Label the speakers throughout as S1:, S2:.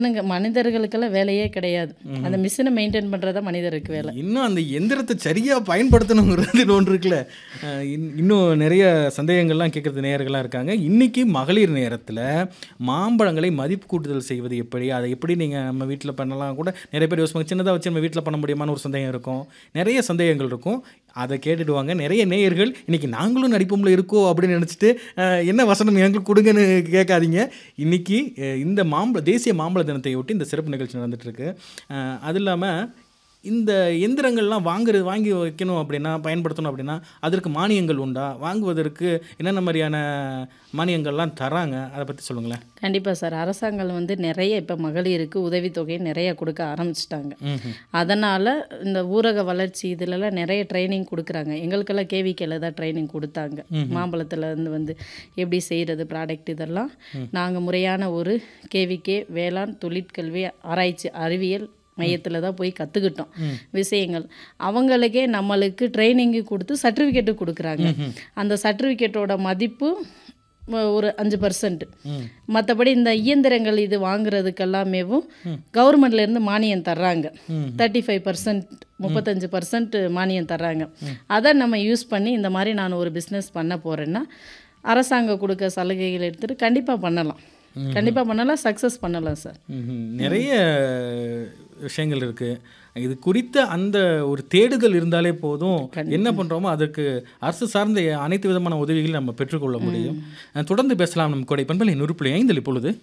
S1: மனுங்க மனிதர்களுக்கெல்லாம் வேலையே கிடையாது அந்த மிஷினை மெயின்டைன் பண்ணுறது தான் மனிதருக்கு வேலை
S2: இன்னும் அந்த எந்திரத்தை சரியாக பயன்படுத்தணுங்கிறது ஒன்று இருக்குல்ல அஹ் இன்- இன்னும் நிறைய சந்தேகங்கள்லாம் கேட்குறது நேயர்களாக இருக்காங்க இன்றைக்கி மகளிர் நேரத்தில் மாம்பழங்களை மதிப்பு கூட்டுதல் செய்வது எப்படி அதை எப்படி நீங்கள் நம்ம வீட்டில் பண்ணலாம் கூட நிறைய பேர் யோசிப்பாங்க சின்னதாக வச்சு நம்ம வீட்டில் பண்ண முடியுமான்னு ஒரு சந்தேகம் இருக்கும் நிறைய சந்தேகங்கள் இருக்கும் அதை கேட்டுடுவாங்க நிறைய நேயர்கள் இன்றைக்கி நாங்களும் நடிப்போம்ல இருக்கோ அப்படின்னு நினச்சிட்டு அஹ், என்ன வசனம் எங்களுக்கு கொடுங்கன்னு கேட்காதீங்க இன்றைக்கி இந்த மாம்பழ தேசிய மாம்பழ தினத்தை ஒட்டி இந்த சிறப்பு நிகழ்ச்சி நடந்துகிட்ருக்கு அது இல்லாமல் இந்த எந்திரங்கள்லாம் வாங்குறது வாங்கி வைக்கணும் அப்படின்னா பயன்படுத்தணும் அப்படின்னா அதற்கு மானியங்கள் உண்டா வாங்குவதற்கு என்னென்ன மாதிரியான மானியங்கள்லாம் தராங்க அதை பற்றி சொல்லுங்களேன்
S1: கண்டிப்பாக சார் அரசாங்கம் வந்து நிறைய இப்போ மகளிருக்கு உதவித்தொகை நிறைய கொடுக்க ஆரம்பிச்சிட்டாங்க அதனால் இந்த ஊரக வளர்ச்சி இதிலெல்லாம் நிறைய ட்ரைனிங் கொடுக்குறாங்க எங்களுக்கெல்லாம் கேவிக்கையில் தான் ட்ரைனிங் கொடுத்தாங்க மாம்பழத்துல இருந்து வந்து எப்படி செய்கிறது ப்ராடக்ட் இதெல்லாம் நாங்கள் முறையான ஒரு கேவிகே வேளாண் தொழிற்கல்வி ஆராய்ச்சி அறிவியல் மையத்தில் தான் போய் கற்றுக்கிட்டோம் விஷயங்கள் அவங்களுக்கே நம்மளுக்கு ட்ரைனிங்கு கொடுத்து சர்டிஃபிகேட்டு கொடுக்குறாங்க அந்த சர்டிஃபிகேட்டோட மதிப்பு ம- ஒரு அஞ்சு பர்சன்ட் மற்றபடி இந்த இயந்திரங்கள் இது வாங்குறதுக்கெல்லாமேவும் கவர்மெண்ட்லேருந்து மானியம் தர்றாங்க தேர்ட்டி ஃபைவ் பர்சன்ட் முப்பத்தஞ்சு பர்சன்ட் மானியம் தர்றாங்க அதை நம்ம யூஸ் பண்ணி இந்த மாதிரி நான் ஒரு பிஸ்னஸ் பண்ண போகிறேன்னா அரசாங்கம் கொடுக்க சலுகைகள் எடுத்துகிட்டு கண்டிப்பாக பண்ணலாம் கண்டிப்பாக பண்ணலாம் சக்ஸஸ் பண்ணலாம் சார்
S2: ம்ஹும். நிறைய விஷயங்கள் இருக்குது இது குறித்த அந்த ஒரு தேடுதல் இருந்தாலே போதும் என்ன பண்ணுறோமோ அதற்கு அரசு சார்ந்த அனைத்து விதமான உதவிகளை நம்ம பெற்றுக்கொள்ள முடியும் அஹ் தொடர்ந்து பேசலாம் நம் கொடை பண்பலை நூறு ஐந்தில் இப்பொழுது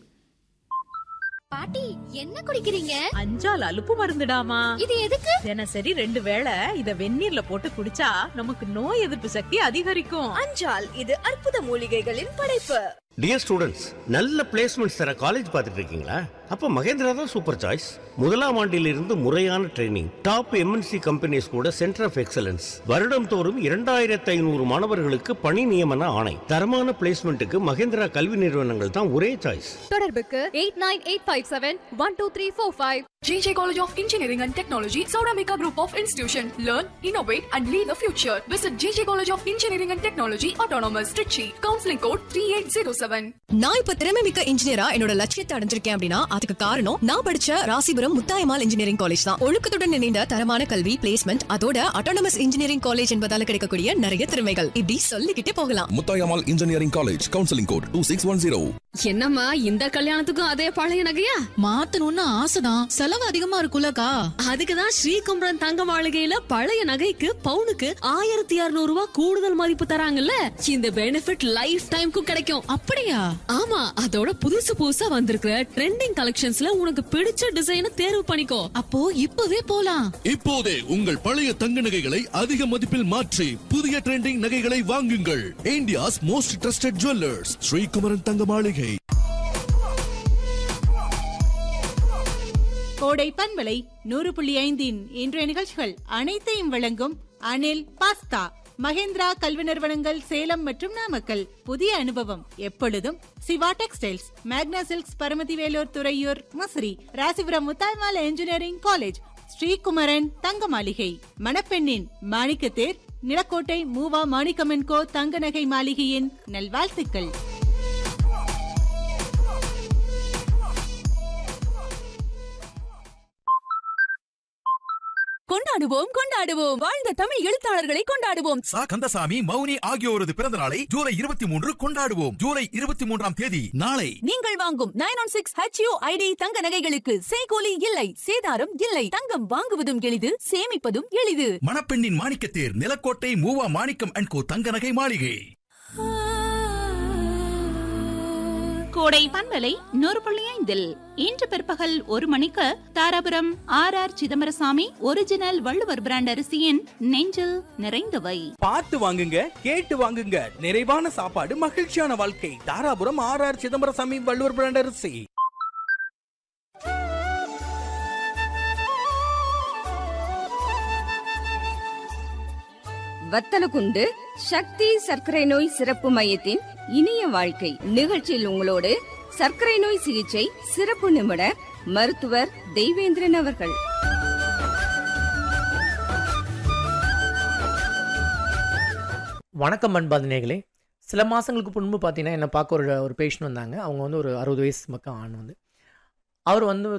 S3: பாட்டி என்ன குடிக்கிறீங்க
S4: அஞ்சால் அலுப்பு மருந்துடாமா
S3: இது எதுக்கு
S4: தினசரி ரெண்டு வேளை இத வெந்நீர்ல போட்டு குடிச்சா நமக்கு நோய் எதிர்ப்பு சக்தி அதிகரிக்கும்
S5: அஞ்சால் இது அற்புத மூலிகைகளின் படைப்பு
S6: டியர் ஸ்டூடெண்ட்ஸ் நல்ல பிளேஸ்மெண்ட்ஸ் தர காலேஜ் பார்த்துட்டு இருக்கீங்களா அப்போ மகேந்திரா தான் சூப்பர் சாய்ஸ் முதலாம் ஆண்டிலிருந்து முறையான ட்ரைனிங் டாப் எம்என்சி கம்பெனிஸ் கூட சென்டர் ஆஃப் எக்ஸலன்ஸ் வருடம் தோறும் இரண்டாயிரத்து ஐநூறு மாணவர்களுக்கு பணி நியமன ஆணை தரமான பிளேஸ்மெண்ட்டுக்கு மகேந்திரா கல்வி நிறுவனங்கள் தான் ஒரே சாய்ஸ்
S3: தொடர்புக்கு eight nine eight five seven one two three four five
S7: JJ College of Engineering and Technology, Sauramika Group of Institution. Learn, innovate, and lead the future. Visit JJ College of Engineering and Technology, Autonomous, Trichy. Counseling code 3807.
S5: நான் இப்ப திறமை மிக்க இன்ஜினியரா என்னோட லட்சியத்தை அடைஞ்சிருக்கேன் அப்படின்னா அதுக்கு காரணம் நான் படிச்ச ராசிபுரம் முத்தாயமால் இன்ஜினியரிங் காலேஜ் தான் ஒழுக்கத்துடன் இணைந்த தரமான கல்வி பிளேஸ்மெண்ட் அதோட அட்டானமஸ் இன்ஜினியரிங் காலேஜ் என்பதால கிடைக்கக்கூடிய நிறைய திறமைகள் இப்படி சொல்லிக்கிட்டே போகலாம்
S8: Muthayammal engineering college counselling code two six one zero
S3: என்னம்மா இந்த கல்யாணத்துக்கும் அதே பழைய நகையா
S5: மாத்தணும்னு ஆசைதான் செலவு அதிகமா இருக்கும்லக்கா
S3: அதுக்குதான் ஸ்ரீகும்பரம் தங்க மாளிகையில பழைய நகைக்கு பவுனுக்கு ஆயிரத்தி இருநூறு ரூபாய் கூடுதல் மதிப்பு தராங்கல்ல இந்த பெனிஃபிட் லைஃப் டைம்க்கும் கிடைக்கும்
S5: அப்படியா
S3: ஆமா அதோட புதுசு புதுசா வந்திருக்கிற ட்ரெண்டிங் கலெக்ஷன்ஸ்ல உனக்கு பிடிச்ச டிசைனை தேர்வு பண்ணிக்கோ
S5: அப்போ இப்பவே போலாம்
S8: இப்போதே உங்கள் பழைய தங்க நகைகளை அதிக மதிப்பில் மாற்றி புதிய ட்ரெண்டிங் நகைகளை வாங்குங்கள் India's most trusted jewellers Srikumaran Thanga Maligai
S9: கோடை பண்பலை நூறு புள்ளி ஐந்தின் இன்றைய நிகழ்ச்சிகள் அனைத்தையும் வழங்கும் அனில் பாஸ்தா மகேந்திரா கல்வி நிறுவனங்கள் சேலம் மற்றும் நாமக்கல் புதிய அனுபவம் எப்பொழுதும் சிவா டெக்ஸ்டைல்ஸ் மேக்னா சில்க்ஸ் பரமதி வேலூர் துறையூர் மசரி ராசிபுரம் முத்தாய்மால இன்ஜினியரிங் காலேஜ் ஸ்ரீகுமரன் தங்க மாளிகை மணப்பெண்ணின் மாணிக்கத்தேர் நிலக்கோட்டை மூவா மாணிக்கமன் கோ தங்க நகை மாளிகையின் நல்வாழ்த்துக்கள்
S5: கொண்டாடுவோம் கொண்டாடுவோம் வாழ்ந்த தமிழ் எழுத்தாளர்களை கொண்டாடுவோம்
S8: சா கந்தசாமி மௌனி ஆகியோரது பிறந்த நாளை ஜூலை இருபத்தி மூன்று கொண்டாடுவோம் ஜூலை இருபத்தி மூன்றாம் தேதி நாளை
S5: நீங்கள் வாங்கும் nine one six HU ID தங்க நகைகளுக்கு செய்கூலி இல்லை சேதாரம் இல்லை தங்கம் வாங்குவதும் எளிது சேமிப்பதும் எளிது
S8: மணப்பெண்ணின் மாணிக்கத்தேர் நிலக்கோட்டை மூவா மாணிக்கம் அண்ட் கோ தங்க நகை மாளிகை
S4: கோடை பண்பலை நூறு புள்ளி ஐந்தில் இன்று பிற்பகல் ஒரு மணிக்கு Dharapuram R R Chidambarasamy original Valluvar brand அரிசியின் நெஞ்சில் நிறைந்தவை
S10: பார்த்து வாங்குங்க கேட்டு வாங்குங்க நிறைவான சாப்பாடு மகிழ்ச்சியான வாழ்க்கை Dharapuram R R Chidambarasamy Valluvar brand அரிசி
S11: வத்தலகுண்டு சக்தி சர்க்கரை நோய் சிறப்பு மையத்தின் இனிய வாழ்க்கை நிகழ்ச்சியில் உங்களோடு சர்க்கரை நோய் சிகிச்சை சிறப்பு நிபுணர் மருத்துவர் தெய்வேந்திரன் அவர்கள்
S12: வணக்கம் அன்பாதினேகளே சில மாதங்களுக்கு முன்பு பார்த்தீங்கன்னா என்னை பார்க்க ஒரு ஒரு பேஷண்ட் வந்தாங்க அவங்க வந்து ஒரு அறுபது வயசு பக்கம் ஆண் வந்து அவர் வந்து